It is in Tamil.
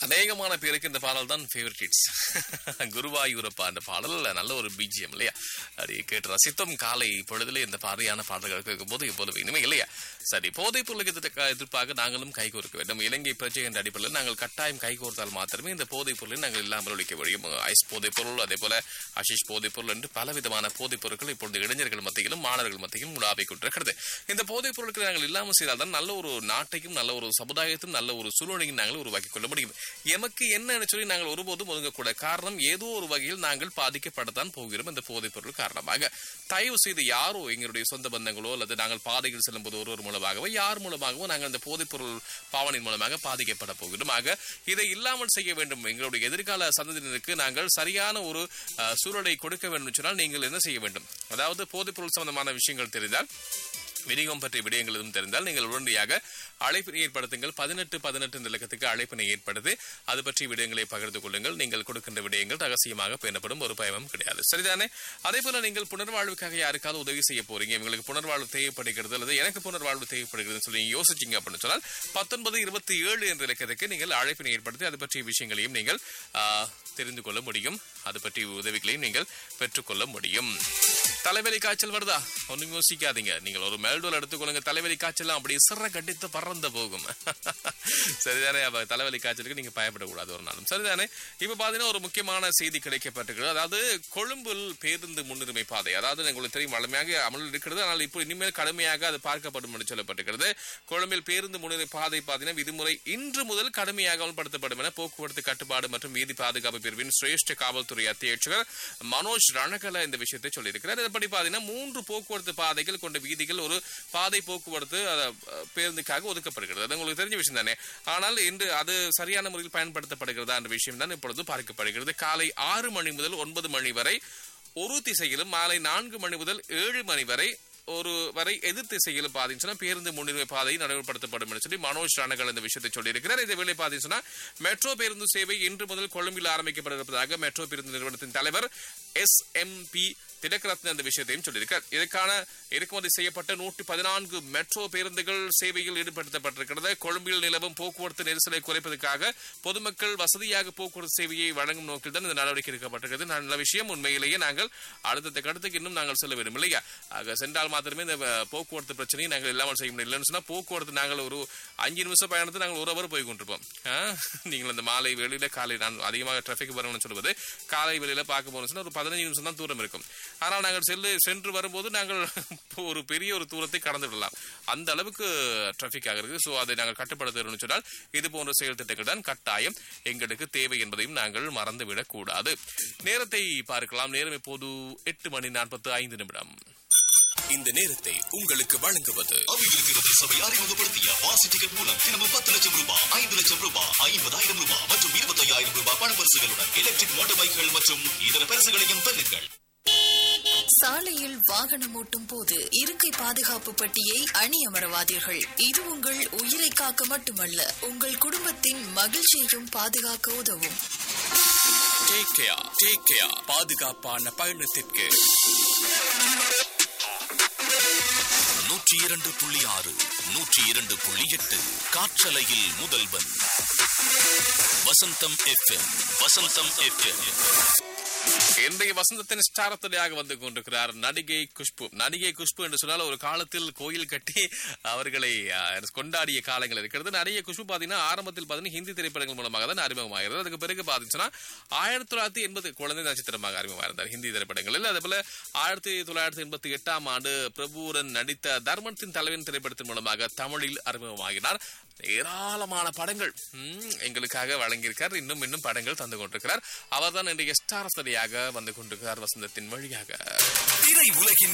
அநேகமான பேருக்கு இந்த பாடல் தான் ஃபேவரட் ஹிட்ஸ் குருவாயூரப்பா அந்த பாடல் நல்ல ஒரு பிஜிஎம் இல்லையா அப்படி கேட்டு ரசித்தோம் காலை பொழுதுல இந்த பாதையான பாடல்கள் கேட்கும்போது எப்போதும் இனிமே இல்லையா சரி போதைப் பொருளுக்கு எதிர்க்க- எதிர்ப்பாக நாங்களும் கைகோர்க்க வேண்டும் இலங்கை பிரஜை என்ற அடிப்படையில் நாங்கள் கட்டாயம் கைகோர்த்தால் மாத்திரமே இந்த போதைப் பொருளை நாங்கள் இல்லாமல் ஒழிக்க முடியும் ஐஸ் போதைப் பொருள் அதே போல அஷிஷ் போதைப் பொருள் என்று பலவிதமான போதைப் பொருட்கள் இப்பொழுது இளைஞர்கள் மத்தியிலும் மாணவர்கள் மத்தியிலும் உலாவிக் கொண்டிருக்கிறது இந்த போதைப் பொருட்களை நாங்கள் இல்லாமல் செய்தால் தான் நல்ல ஒரு நாட்டையும் நல்ல ஒரு சமுதாயத்தையும் நல்ல ஒரு சூழ்நிலையும் நாங்கள் உருவாக்கிக் கொள்ள முடியும் எமக்கு என்னன்னு சொல்லி நாங்கள் ஒருபோதும் ஒதுங்கக்கூட காரணம் ஏதோ ஒரு வகையில் நாங்கள் பாதிக்கப்படத்தான் போகிறோம் இந்த போதைப் பொருள் காரணமாக தயவு செய்து யாரோ எங்களுடைய சொந்த பந்தங்களோ அல்லது நாங்கள் பாதையில் செல்லும்போது ஒருவர் மூலமாகவோ யார் மூலமாகவோ நாங்கள் இந்த போதைப் பொருள் பாவனையின் மூலமாக பாதிக்கப்பட போகிறோம் ஆக இதை இல்லாமல் செய்ய வேண்டும் எங்களுடைய எதிர்கால சந்ததியினருக்கு நாங்கள் சரியான ஒரு அஹ், சூழலை கொடுக்க வேண்டும் என்று சொன்னால் நீங்கள் என்ன செய்ய வேண்டும் அதாவது போதைப் பொருள் சம்பந்தமான விஷயங்கள் தெரிந்தால் விநியோகம் பற்றிய விடயங்கள் எதுவும் தெரிந்தால் நீங்கள் உடனடியாக அழைப்பினை ஏற்படுத்துங்கள் பதினெட்டு பதினெட்டு இந்த இலக்கத்துக்கு அழைப்பினை ஏற்படுத்தி அது பற்றிய விடயங்களை பகிர்ந்து கொள்ளுங்கள் நீங்கள் கொடுக்கின்ற விடயங்கள் ரகசியமாக பேணப்படும் ஒரு பயமும் கிடையாது சரிதானே அதே போல நீங்கள் புனர்வாழ்வுக்காக யாருக்காவது உதவி செய்ய போறீங்க இவங்களுக்கு புனர்வாழ்வு தேவைப்படுகிறது அல்லது எனக்கு புனர்வாழ்வு தேவைப்படுகிறது சொல்லி யோசிச்சீங்க அப்படின்னு சொன்னால் பத்தொன்பது இருபத்தி ஏழு என்ற இலக்கத்துக்கு நீங்கள் அழைப்பினை ஏற்படுத்தி அது பற்றிய விஷயங்களையும் நீங்கள் ஆ, தெரிந்து கொள்ள முடியும் அது பற்றிய உதவிகளையும் நீங்கள் பெற்றுக்கொள்ள முடியும் தலைவலி காய்ச்சல் வருதா ஒன்றும் யோசிக்காதீங்க நீங்கள் ஒரு மெல்டோல் எடுத்துக்கொள்ளுங்க தலைவலி காய்ச்சல் அப்படியே சிற கட்டித்து பறந்து போகும் சரிதானே அப்ப தலைவலி காய்ச்சலுக்கு நீங்க பயப்படக்கூடாது ஒரு நாளும் சரிதானே இப்ப பாத்தீங்கன்னா ஒரு முக்கியமான செய்தி கிடைக்கப்பட்டிருக்கிறது அதாவது கொழும்பில் பேருந்து முன்னுரிமை பாதை அதாவது உங்களுக்கு தெரியும் வளமையாக அமலில் இருக்கிறது ஆனால் இப்போ இனிமேல் கடுமையாக அது பார்க்கப்படும் என்று சொல்லப்பட்டிருக்கிறது கொழும்பில் பேருந்து முன்னுரிமை பாதை பாத்தீங்கன்னா விதிமுறை இன்று முதல் கடுமையாக அமல்படுத்தப்படும் என போக்குவரத்து கட்டுப்பாடு மற்றும் வீதி பாதுகாப்பு பிரிவின் சிரேஷ்ட காவல்துறை அத்தியட்சகர் மனோஜ் ரணகல இந்த விஷயத்தை சொல்லியிருக்கிறார் இதன்படி பாத்தீங்கன்னா மூன்று போக்குவரத்து பாதைகள் கொண்ட வீதிகள் ஒரு பாதை போக்குவரத்து அஹ், பேருந்துக்காக ஒதுக்கப்படுகிறது அது உங்களுக்கு தெரிஞ்ச விஷயம் தானே ஆனால் இன்று அது சரியான முறையில் பயன்படுத்தப்படுகிறதா என்ற விஷயம் தான் இப்பொழுது பார்க்கப்படுகிறது காலை ஆறு மணி முதல் ஒன்பது மணி வரை ஒரு திசையிலும் மாலை நான்கு மணி முதல் ஏழு மணி வரை ஒரு வரை எதிர் திசையில் பாத்தீங்கன்னா பேருந்து முன்னுரிமை பாதை நடைமுறைப்படுத்தப்படும் என்று சொல்லி மனோஜ் ராணகல் இந்த விஷயத்தை சொல்லியிருக்கிறார் இதே வேளை பாத்தீங்கன்னா மெட்ரோ பேருந்து சேவை இன்று முதல் கொழும்பில் ஆரம்பிக்கப்பட்டிருப்பதாக மெட்ரோ பேருந்து நிறுவனத்தின் தலைவர் எஸ் எம் பி திலகரத்ன இந்த விஷயத்தையும் சொல்லியிருக்கார் இதற்கான இறக்குமதி செய்யப்பட்ட நூற்றி பதினான்கு மெட்ரோ பேருந்துகள் சேவையில் ஈடுபடுத்தப்பட்டிருக்கிறது கொழும்பில் நிலவும் போக்குவரத்து நெரிசலை குறைப்பதற்காக பொதுமக்கள் வசதியாக போக்குவரத்து சேவையை வழங்கும் நோக்கில் தான் இந்த நடவடிக்கை எடுக்கப்பட்டிருக்கிறது நல்ல விஷயம் உண்மையிலேயே நாங்கள் அடுத்த கட்டத்துக்கு இன்னும் நாங்கள் செல்ல வேண்டும் இல்லையா ஆக சென்றால் மாத்திரமே இந்த அஹ், போக்குவரத்து பிரச்சனையை நாங்கள் இல்லாமல் செய்ய முடியும் இல்லைன்னு சொன்னா போக்குவரத்து நாங்கள் ஒரு அஞ்சு நிமிஷம் பயணத்தை நாங்கள் ஒரு அவர் போய் கொண்டிருப்போம் ஆ? நீங்கள் இந்த மாலை வேளையில காலை நான் அதிகமாக டிராபிக் வரணும்னு சொல்வது காலை வேளையில பார்க்க போனோம்னு சொன்னா ஒரு பதினஞ்சு நிமிஷம் தான் தூரம் இருக்கும் ஆனால் நாங்கள் செல்லு சென்று வரும்போது நாங்கள் ஒரு பெரிய ஒரு தூரத்தை கடந்து விடலாம் அந்த அளவுக்கு டிராபிக் ஆகிறது ஸோ அதை நாங்கள் கட்டுப்படுத்தணும்னு சொன்னால் இது போன்ற செயல் திட்டங்கள் தான் கட்டாயம் எங்களுக்கு தேவை என்பதையும் நாங்கள் மறந்துவிடக் கூடாது நேரத்தை பார்க்கலாம் நேரம் இப்போது எட்டு மணி நாற்பத்து ஐந்து நிமிடம் இந்த நேரத்தை உங்களுக்கு வழங்குவது அபிவிருத்தி சபை அறிமுகப்படுத்திய வாசி டிக்கெட் மூலம் தினமும் பத்து லட்சம் ரூபாய் ஐந்து லட்சம் ரூபாய் ஐம்பதாயிரம் ரூபாய் மற்றும் இருபத்தையாயிரம் ரூபாய் பண பரிசுகளுடன் எலக்ட்ரிக் மோட்டார் பைக்குகள் மற்றும் இதர பரிசுகளையும் பெறுங்கள் சாலையில் வாகனம் ஓட்டும் போது இருக்கை பாதுகாப்பு பட்டியை அணியமரவாதீர்கள் இது உங்கள் உயிரை காக்க மட்டுமல்ல உங்கள் குடும்பத்தின் மகிழ்ச்சியையும் பாதுகாக்க உதவும் டேக் கேர் டேக் கேர் பாதுகாப்பான பயணத்திற்கு நூற்றி இரண்டு புள்ளி ஆறு நூற்றி இரண்டு புள்ளி எட்டு காற்றலையில் முதல்வன் வசந்தம் எஃப்எம் வசந்தம் எஃப்எம் இன்றைய வசந்தத்தின் ஸ்டாரத்துடையாக வந்து கொண்டிருக்கிறார் நடிகை குஷ்பு நடிகை குஷ்பு என்று சொன்னால் ஒரு காலத்தில் கோயில் கட்டி அவர்களை அஹ், கொண்டாடிய காலங்கள் இருக்கிறது நடிகை குஷ்பு பாத்தீங்கன்னா ஆரம்பத்தில் பாத்தீங்கன்னா ஹிந்தி திரைப்படங்கள் மூலமாக தான் அறிமுகமாகிறது அதுக்கு பிறகு பாத்தீங்கன்னா ஆயிரத்தி தொள்ளாயிரத்தி எண்பது குழந்தை நட்சத்திரமாக அறிமுகமாயிருந்தார் ஹிந்தி திரைப்படங்களில் அதே போல ஆயிரத்தி தொள்ளாயிரத்தி எண்பத்தி எட்டாம் ஆண்டு பிரபுரன் நடித்த தர்மத்தின் தலைவன் திரைப்படத்தின் மூலமாக தமிழில் அறிமுகமாகினார் ஏராளமான படங்கள் ம், எங்களுக்காக வழங்கியிருக்கார் இன்னும் இன்னும் படங்கள் தந்து கொண்டிருக்கிறார் அவர்தான் இன்றைய ஸ்டார் ஸ்டடியாக வந்து கொண்டிருக்கிறார் வசந்தத்தின் வழியாக திரை உலகின்